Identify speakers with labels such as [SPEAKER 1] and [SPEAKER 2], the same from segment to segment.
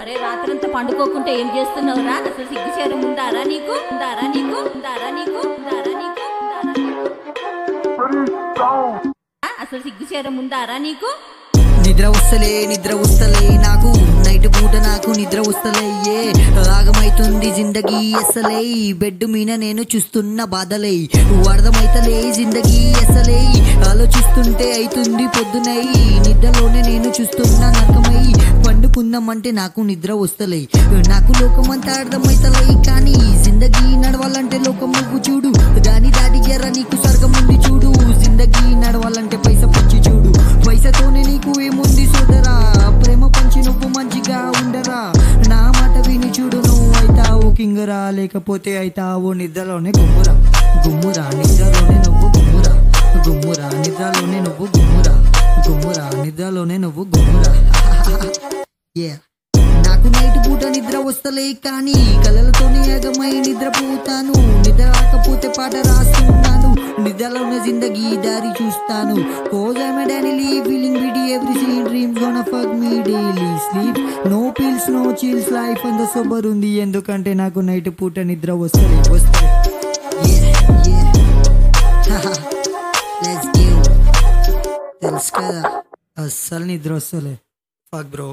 [SPEAKER 1] అరే రాత్రంతా పండుకోకుంటే ఏం చేస్తున్నావురా అసలు సిగ్గు చేరం ఉందారా నీకు ఉందారా నీకు ఉందారా నీకు ఉందారా నీకు ఉందారా నీకు? ఆ, అసలు సిగ్గు చేరం ఉందారా నీకు
[SPEAKER 2] నిద్ర వస్తలే నిద్ర వస్తలే నాకు నైట్ పూట నాకు నిద్ర వస్తలే ఏ రాగమైతుంది జిందగీ ఎసలే బెడ్ మీద నేను చూస్తున్న బాధలే అర్థమైతలే జిందగీ ఎసలే ఆలోచిస్తుంటే అయితుంది పొద్దునై నిద్రలోనే నేను చూస్తున్న నరకమై పండుకుందామంటే నాకు నిద్ర వస్తలే నాకు లోకమంతా అర్థమైతలే కానీ జిందగీ నడవాలంటే లోకం నువ్వు చూడు దాని దాడి ఎర్ర నీకు స్వర్గం ఉంది చూడు జిందగీ నడవాలంటే పైస పంచి చూడు పైసతోనే నీకు ఏముంది సోదరా ప్రేమ పంచి నువ్వు మంచిగా ఉండరా నా మాట విని చూడు నువ్వు అయితావు కింగరా లేకపోతే అయితావు నిద్రలోనే గుమ్మురా గుమ్మురా నిద్రలోనే నువ్వు గుమ్మురా గుమ్మురా నిద్రలోనే నువ్వు గుమ్మురా గుమ్మురా నిద్రలోనే నువ్వు గుమ్మురా Yeah. నాకు నైట్ పూట నిద్ర వస్తలే కానీ కలలతోనే ఏగమై నిద్రపోతాను నిద్ర రాకపోతే పాట రాస్తున్నాను నిద్రలోనే జిందగీ దారి చూస్తాను cause I don't leave feeling with every scene dreams gonna fuck me daily sleep no pills no chills life అంత సూపర్ ఉంది ఎందుకంటే నాకు నైట్ పూట నిద్ర వస్తలే వస్తలే Yeah, yeah. Let's go. తెలుసు కదా అస్సలు నిద్ర వస్తలే fuck bro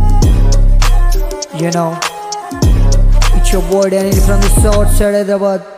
[SPEAKER 2] You know, it's your boy Danny from the south side of Hyderabad.